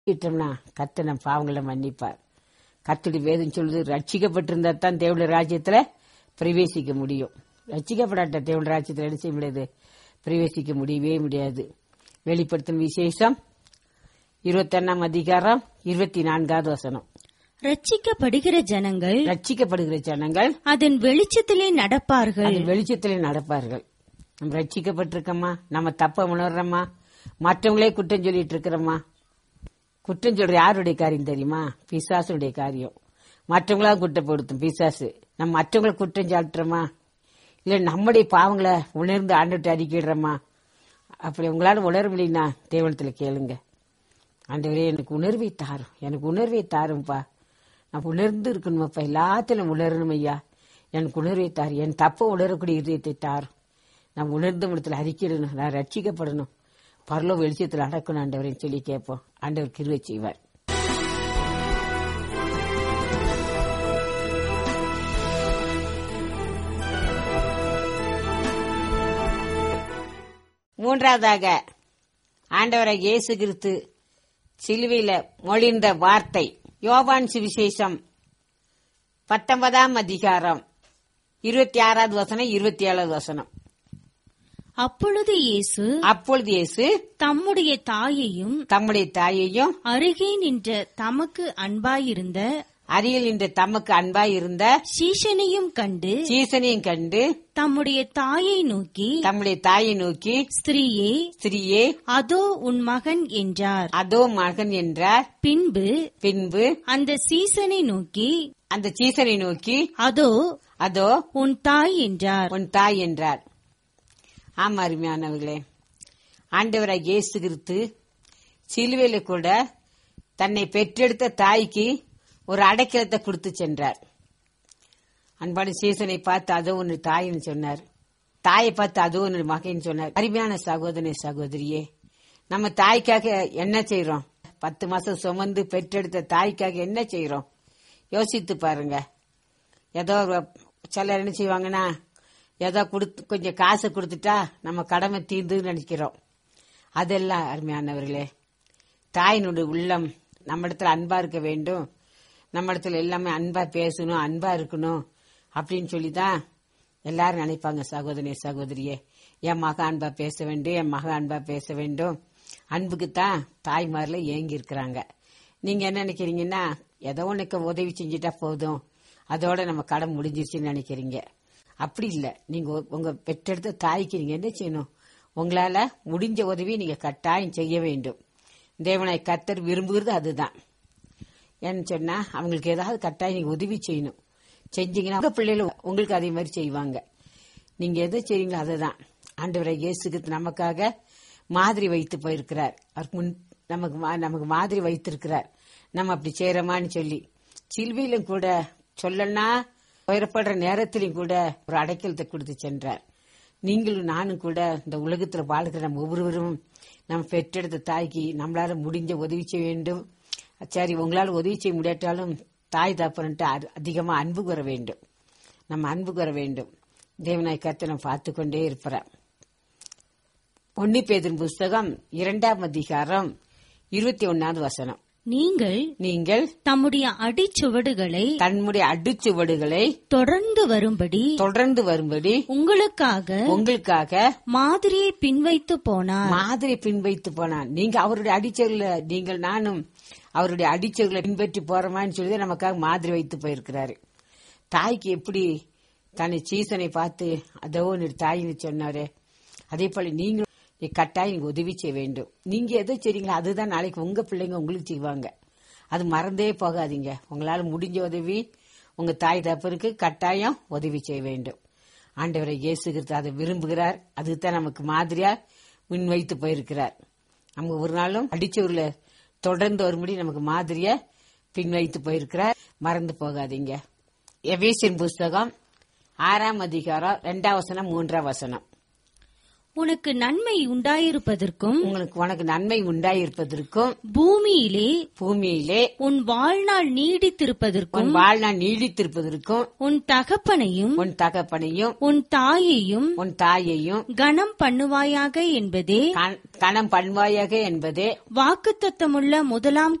விட்டோம்னா கத்த நம் பாவங்களை மன்னிப்பார் கத்தடி வேதம் சொல்லுது ரட்சிக்கப்பட்டிருந்தா தான் தேவடைய ராஜ்யத்துல பிரவேசிக்க முடியும் ரட்சிக்கப்படாட்ட தேவடைய ராஜ்யத்துல என்ன செய்ய முடியாது பிரவேசிக்க முடியவே முடியாது வெளிப்படுத்தும் விசேஷம் இருபத்தொன்னாம் அதிகாரம் இருபத்தி நான்காவது வசனம் ரட்சிக்கப்படுகிற ஜனங்கள் ரட்சிக்கப்படுகிற ஜனங்கள் அதன் வெளிச்சத்திலே நடப்பார்கள் அது வெளிச்சத்திலே நடப்பார்கள் நம்ம ரட்சிக்கப்பட்டிருக்கோமா நம்ம தப்ப உணர்றோமா மற்றவங்களே குற்றம் சொல்லிட்டு இருக்கிறோமா குற்றம் சொல்ற யாருடைய காரியம் தெரியுமா பிசாசுடைய காரியம் மற்றவங்களா குற்றப்படுத்தும் பிசாசு நம்ம மற்றவங்களை குற்றம் சாட்டுறோமா இல்ல நம்முடைய பாவங்களை உணர்ந்து ஆண்டுட்டு அறிக்கிடுறோமா அப்படி உங்களால உணர முடியும்னா தேவனத்துல கேளுங்க ஆண்டவரே எனக்கு உணர்வை தாரும் எனக்கு உணர்வை தாரும்பா நான் உணர்ந்து இருக்கணுமாப்பா எல்லாத்திலும் உணரணும் ஐயா எனக்கு உணர்வை தாரு என் தப்ப உணரக்கூடிய இதயத்தை தாரும் நான் உணர்ந்த இடத்துல அறிக்கிடணும் நான் ரட்சிக்கப்படணும் பரலோ வெளிச்சத்தில் அடக்கணும் ஆண்டவரேன்னு சொல்லி கேட்போம் ஆண்டவர் கிருவை செய்வார் மூன்றாவதாக ஆண்டவரை இயேசு கிறிஸ்து சிலுவையில மொழிந்த வார்த்தை யோவான் சுவிசேஷம் பத்தொன்பதாம் அதிகாரம் இருபத்தி ஆறாவது வசனம் இருபத்தி ஏழாவது வசனம் அப்பொழுது இயேசு அப்பொழுது இயேசு தம்முடைய தாயையும் தம்முடைய தாயையும் அருகே நின்ற தமக்கு அன்பாயிருந்த அருகில் நின்ற தமக்கு அன்பாய் இருந்த சீஷனையும் கண்டு சீசனையும் கண்டு தம்முடைய தாயை நோக்கி தம்முடைய தாயை நோக்கி ஸ்திரீயே ஸ்திரீயே அதோ உன் மகன் என்றார் அதோ மகன் என்றார் பின்பு பின்பு அந்த சீசனை நோக்கி அந்த சீசனை நோக்கி அதோ அதோ உன் தாய் என்றார் உன் தாய் என்றார் ஆமா அருமையானவர்களே ஆண்டவராய் இயேசு கிறிஸ்து சிலுவையில கூட தன்னை பெற்றெடுத்த தாய்க்கு ஒரு அடைக்கலத்தை கொடுத்து சென்றார் அன்பான சீசனை பார்த்து அதோ ஒன்று தாயின்னு சொன்னார் தாயை பார்த்து அதோ ஒன்று மகன் சொன்னார் அருமையான சகோதரி சகோதரியே நம்ம தாய்க்காக என்ன செய்றோம் பத்து மாசம் சுமந்து பெற்றெடுத்த தாய்க்காக என்ன செய்றோம் யோசித்து பாருங்க ஏதோ ஒரு சிலர் என்ன செய்வாங்கன்னா ஏதோ கொடுத்து கொஞ்சம் காசு கொடுத்துட்டா நம்ம கடமை தீர்ந்துன்னு நினைக்கிறோம் அதெல்லாம் அருமையானவர்களே தாயினுடைய உள்ளம் நம்ம இடத்துல அன்பா இருக்க வேண்டும் நம்ம இடத்துல எல்லாமே அன்பா பேசணும் அன்பா இருக்கணும் அப்படின்னு சொல்லிதான் எல்லாரும் நினைப்பாங்க சகோதரி சகோதரியே என் மக அன்பா பேச வேண்டும் என் மக அன்பா பேச வேண்டும் அன்புக்குத்தான் தாய்மார்ல ஏங்கி இருக்கிறாங்க நீங்க என்ன நினைக்கிறீங்கன்னா ஏதோ உனக்கு உதவி செஞ்சுட்டா போதும் அதோட நம்ம கடன் முடிஞ்சிருச்சுன்னு நினைக்கிறீங்க அப்படி இல்ல நீங்க உ- உங்க பெற்றெடுத்த தாய்க்கு நீங்க என்ன செய்யணும் உங்களால முடிஞ்ச உதவி நீங்க கட்டாயம் செய்ய வேண்டும் தேவனை கத்தர் விரும்புகிறது அதுதான் ஏன்னு சொன்னா அவங்களுக்கு ஏதாவது கட்டாயம் நீங்க உதவி செய்யணும் செஞ்சீங்கன்னா உங்க பிள்ளைகள் உங்களுக்கு அதே மாதிரி செய்வாங்க நீங்க எதை செய்றீங்களோ அதுதான் ஆண்டவரை இயேசுக்கு நமக்காக மாதிரி வைத்து போயிருக்கிறார் அவருக்கு முன் நமக்கு மா- நமக்கு மாதிரி வைத்திருக்கிறார் நம்ம அப்படி செய்யறோமான்னு சொல்லி சிலுவையிலும் கூட சொல்லனா உயரப்படுற நேரத்திலும் கூட ஒரு அடைக்கலத்தை கொடுத்து சென்றார் நீங்களும் நானும் கூட இந்த உலகத்துல வாழ்கிற நம்ம ஒவ்வொருவரும் நம்ம பெற்றெடுத்த தாய்க்கு நம்மளால முடிஞ்ச உதவி செய்ய வேண்டும் சரி உங்களால உதவி செய்ய முடியாட்டாலும் தாய் தாப்பன்ட்டு அதிகமா அன்பு கூற வேண்டும் நம்ம அன்பு கூற வேண்டும் தேவனாய் கத்தை நம்ம பார்த்து கொண்டே இருப்பார் ஒன்னி பேதின் புஸ்தகம் இரண்டாம் அதிகாரம் இருபத்தி ஒன்னாவது வசனம் நீங்கள் நீங்கள் தம்முடைய அடிச்சுவடுகளை தன்னுடைய அடிச்சுவடுகளை தொடர்ந்து வரும்படி தொடர்ந்து வரும்படி உங்களுக்காக உங்களுக்காக மாதிரியை பின்வைத்து போனார் மாதிரி பின்வைத்து போனான் நீங்க அவருடைய அடிச்சர்ல நீங்கள் நானும் அவருடைய அடிச்சர்களை பின்பற்றி போறோமான்னு சொல்லி தான் நமக்காக மாதிரி வைத்து போயிருக்கிறாரு தாய்க்கு எப்படி தன்னை சீசனை பார்த்து அதோ ஒரு தாயின்னு சொன்னாரு அதே போல நீங்களும் கட்டாயம் நீங்க உதவி செய்ய வேண்டும் நீங்க எதை செய்றீங்களோ அதுதான் நாளைக்கு உங்க பிள்ளைங்க உங்களுக்கு செய்வாங்க அது மறந்தே போகாதீங்க உங்களால முடிஞ்ச உதவி உங்க தாய் தப்பருக்கு கட்டாயம் உதவி செய்ய வேண்டும் ஆண்டவரை இயேசு கிறிஸ்து அதை விரும்புகிறார் அதுதான் நமக்கு மாதிரியா முன்வைத்து போயிருக்கிறார் நம்ம ஒரு நாளும் அடிச்சூர்ல தொடர்ந்து வரும்படி நமக்கு மாதிரியா பின்வைத்து போயிருக்கிறார் மறந்து போகாதீங்க எவேசின் புஸ்தகம் ஆறாம் அதிகாரம் ரெண்டாம் வசனம் மூன்றாம் வசனம் உனக்கு நன்மை உண்டாயிருப்பதற்கும் உங்களுக்கு உனக்கு நன்மை உண்டாயிருப்பதற்கும் பூமியிலே பூமியிலே உன் வாழ்நாள் நீடித்திருப்பதற்கும் உன் வாழ்நாள் நீடித்திருப்பதற்கும் உன் தகப்பனையும் உன் தகப்பனையும் உன் தாயையும் உன் தாயையும் கனம் பண்ணுவாயாக என்பதே கண- கணம் பண்பாயாக என்பதே வாக்குத்தத்தமுள்ள முதலாம்